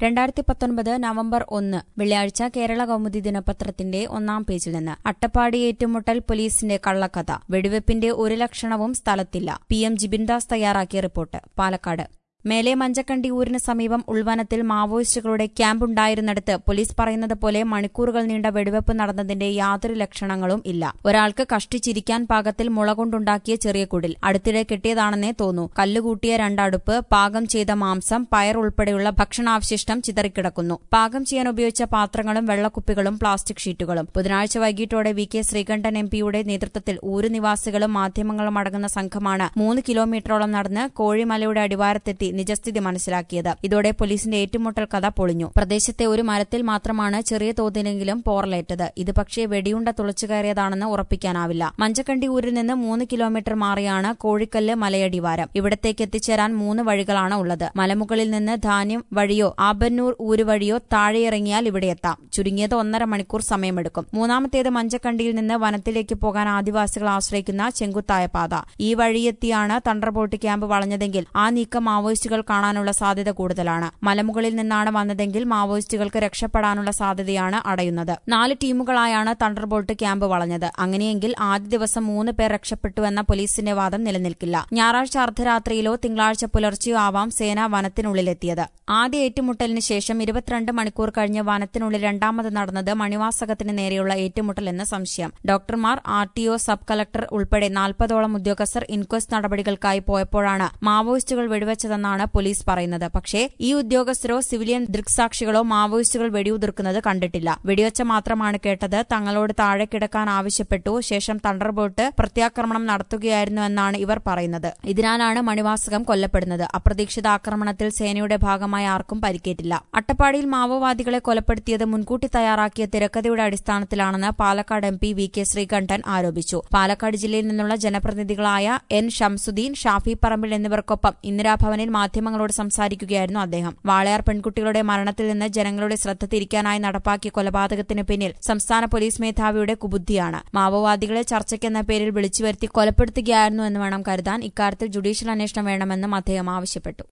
രണ്ടായിരത്തി പത്തൊൻപത് നവംബർ ഒന്ന് വെള്ളിയാഴ്ച കേരള കൗമുദി ദിനപത്രത്തിന്റെ ഒന്നാം പേജിൽ നിന്ന് അട്ടപ്പാടി ഏറ്റുമുട്ടൽ പോലീസിന്റെ കള്ളക്കഥ വെടിവെപ്പിന്റെ ഒരു ലക്ഷണവും സ്ഥലത്തില്ല പി എം ജിബിൻദാസ് തയ്യാറാക്കിയ റിപ്പോർട്ട് പാലക്കാട് മേലെ മഞ്ചക്കണ്ടി ഊരിന് സമീപം ഉൾവനത്തിൽ മാവോയിസ്റ്റുകളുടെ ക്യാമ്പുണ്ടായിരുന്നിടത്ത് പോലീസ് പറയുന്നത് പോലെ മണിക്കൂറുകൾ നീണ്ട വെടിവെപ്പ് നടന്നതിന്റെ യാതൊരു ലക്ഷണങ്ങളും ഇല്ല ഒരാൾക്ക് കഷ്ടിച്ചിരിക്കാൻ പാകത്തിൽ മുള കൊണ്ടുണ്ടാക്കിയ ചെറിയ കുടിൽ അടുത്തിടെ കെട്ടിയതാണെന്നേ തോന്നൂ കല്ലുകൂട്ടിയ രണ്ടടുപ്പ് പാകം ചെയ്ത മാംസം പയർ ഉൾപ്പെടെയുള്ള ഭക്ഷണാവശിഷ്ടം ചിതറിക്കിടക്കുന്നു പാകം ചെയ്യാൻ ഉപയോഗിച്ച പാത്രങ്ങളും വെള്ളക്കുപ്പികളും പ്ലാസ്റ്റിക് ഷീറ്റുകളും ബുധനാഴ്ച വൈകിട്ടോടെ വി കെ ശ്രീകണ്ഠൻ എം പിയുടെ നേതൃത്വത്തിൽ ഊരു നിവാസികളും മാധ്യമങ്ങളും അടങ്ങുന്ന സംഘമാണ് മൂന്ന് കിലോമീറ്ററോളം നടന്ന് കോഴിമലയുടെ അടിവാരത്തെത്തി നിജസ്ഥിതി മനസ്സിലാക്കിയത് ഇതോടെ പോലീസിന്റെ ഏറ്റുമുട്ടൽ കഥ പൊളിഞ്ഞു പ്രദേശത്തെ ഒരു മരത്തിൽ മാത്രമാണ് ചെറിയ തോതിലെങ്കിലും പോറലേറ്റത് ഇത് പക്ഷേ വെടിയുണ്ട തുളച്ചു കയറിയതാണെന്ന് ഉറപ്പിക്കാനാവില്ല മഞ്ചക്കണ്ടി ഊരിൽ നിന്ന് മൂന്ന് കിലോമീറ്റർ മാറിയാണ് കോഴിക്കല്ല് മലയടിവാരം ഇവിടത്തേക്ക് എത്തിച്ചേരാൻ മൂന്ന് വഴികളാണ് ഉള്ളത് മലമുകളിൽ നിന്ന് ധാന്യം വഴിയോ ആബന്നൂർ ഊര് വഴിയോ താഴെയിറങ്ങിയാൽ ഇവിടെ എത്താം ചുരുങ്ങിയത് ഒന്നര മണിക്കൂർ സമയമെടുക്കും മൂന്നാമത്തേത് മഞ്ചക്കണ്ടിയിൽ നിന്ന് വനത്തിലേക്ക് പോകാൻ ആദിവാസികൾ ആശ്രയിക്കുന്ന ചെങ്കുത്തായ പാത ഈ വഴിയെത്തിയാണ് തണ്ടർബോട്ട് ക്യാമ്പ് വളഞ്ഞതെങ്കിൽ ആ നീക്കം മാവോയിസ്റ്റുകൾ കാണാനുള്ള സാധ്യത കൂടുതലാണ് മലമുകളിൽ നിന്നാണ് വന്നതെങ്കിൽ മാവോയിസ്റ്റുകൾക്ക് രക്ഷപ്പെടാനുള്ള സാധ്യതയാണ് അടയുന്നത് നാല് ടീമുകളായാണ് തണ്ടർബോൾട്ട് ക്യാമ്പ് വളഞ്ഞത് അങ്ങനെയെങ്കിൽ ആദ്യ ദിവസം മൂന്ന് പേർ രക്ഷപ്പെട്ടുവെന്ന പോലീസിന്റെ വാദം നിലനിൽക്കില്ല ഞായറാഴ്ച അർദ്ധരാത്രിയിലോ തിങ്കളാഴ്ച പുലർച്ചെയോ ആവാം സേന വനത്തിനുള്ളിലെത്തിയത് ആദ്യ ഏറ്റുമുട്ടലിന് ശേഷം ഇരുപത്തിരണ്ട് മണിക്കൂർ കഴിഞ്ഞ് വനത്തിനുള്ളിൽ രണ്ടാമത് നടന്നത് മണിവാസകത്തിന് നേരെയുള്ള ഏറ്റുമുട്ടലെന്ന് സംശയം ഡോക്ടർമാർ R T O sub collector ഉൾപ്പെടെ നാൽപ്പതോളം ഉദ്യോഗസ്ഥർ ഇൻക്വസ്റ്റ് നടപടികൾക്കായി പോയപ്പോഴാണ് മാവോയിസ്റ്റുകൾ വെടിവെച്ചതെന്നാണ് പോലീസ് പറയുന്നത് പക്ഷേ ഈ ഉദ്യോഗസ്ഥരോ സിവിലിയൻ ദൃക്സാക്ഷികളോ മാവോയിസ്റ്റുകൾ വെടിയുതിർക്കുന്നത് കണ്ടിട്ടില്ല വെടിവെച്ച മാത്രമാണ് കേട്ടത് തങ്ങളോട് താഴെ കിടക്കാൻ ആവശ്യപ്പെട്ടു ശേഷം തണ്ടർബോട്ട് പ്രത്യാക്രമണം നടത്തുകയായിരുന്നുവെന്നാണ് ഇവർ പറയുന്നത് ഇതിനാലാണ് മണിവാസകം കൊല്ലപ്പെടുന്നത് അപ്രതീക്ഷിത ആക്രമണത്തിൽ സേനയുടെ ഭാഗമായി ആർക്കും പരിക്കേറ്റില്ല അട്ടപ്പാടിയിൽ മാവോവാദികളെ കൊലപ്പെടുത്തിയത് മുൻകൂട്ടി തയ്യാറാക്കിയ തിരക്കഥയുടെ അടിസ്ഥാനത്തിലാണെന്ന് Palakkad M P V K Sreekandan ആരോപിച്ചു പാലക്കാട് ജില്ലയിൽ നിന്നുള്ള ജനപ്രതിനിധികളായ എൻ ഷംസുദ്ദീൻ ഷാഫി പറമ്പിൽ എന്നിവർക്കൊപ്പം ഇന്ദിരാഭവനിൽ മാധ്യമങ്ങളോട് സംസാരിക്കുകയായിരുന്നു അദ്ദേഹം വാളയാർ പെൺകുട്ടികളുടെ മരണത്തിൽ നിന്ന് ജനങ്ങളുടെ ശ്രദ്ധ തിരിക്കാനായി നടപ്പാക്കിയ കൊലപാതകത്തിന് പിന്നിൽ സംസ്ഥാന പോലീസ് മേധാവിയുടെ കുബുദ്ധിയാണ് മാവോവാദികളെ ചർച്ചയ്ക്കെന്ന പേരിൽ വിളിച്ചുവരുത്തി കൊലപ്പെടുത്തുകയായിരുന്നു എന്ന് വേണം കരുതാൻ ഇക്കാര്യത്തിൽ ജുഡീഷ്യൽ അന്വേഷണം വേണമെന്നും അദ്ദേഹം ആവശ്യപ്പെട്ടു